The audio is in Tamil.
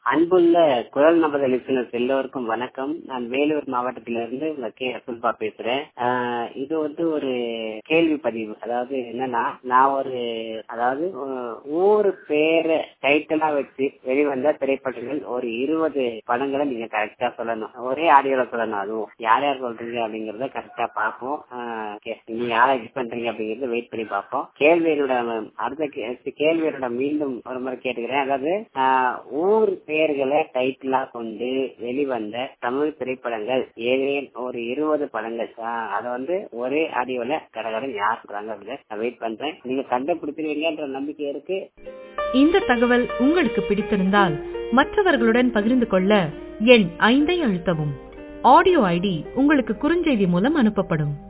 அன்புள்ள குரல் நமது லிசனர்ஸ் எல்லோருக்கும் வணக்கம் நான் வேலூர் மாவட்டத்திலிருந்து உங்க கே அசுல்பா பேசுறேன் ஆஹ் இது வந்து ஒரு கேள்வி பதிவு அதாவது என்னன்னா நான் ஒரு அதாவது அஹ், ஊர் பேரை டைட்டிலா வச்சு வெளிவந்த திரைப்படங்கள் ஒரு இருபது படங்களை நீங்க கரெக்டா சொல்லணும் ஒரே ஆடியோல சொல்லணும் அதுவும் யார் யார் சொல்றீங்க அப்படிங்கறத கரெக்டா பார்ப்போம் ஆஹ், okay. நீங்க யாரை இது பண்றீங்க அப்படிங்கறத வெயிட் பண்ணி பார்ப்போம் கேள்வியோட அடுத்த கே- கேள்வியோட மீண்டும் ஒரு முறை கேட்டுக்கிறேன் அதாவது ஆஹ், ஊர் பெயர்களை டைட்டிலா கொண்டு வெளிவந்த தமிழ் திரைப்படங்கள் ஏதேனும் ஒரு இருபது படங்கள் ஆஹ், அதை வந்து ஒரே ஆடியோல கடகடன் யார் சொல்றாங்க அப்படின்னு நான் வெயிட் பண்றேன் நீங்க கண்டுபிடிச்சிருவீங்கன்ற நம்பிக்கை இருக்கு இந்த தகவல் உங்களுக்கு பிடித்திருந்தால் மற்றவர்களுடன் பகிர்ந்து கொள்ள எண் ஐந்தை அழுத்தவும் ஆடியோ ஐடி உங்களுக்கு குறுஞ்செய்தி மூலம் அனுப்பப்படும்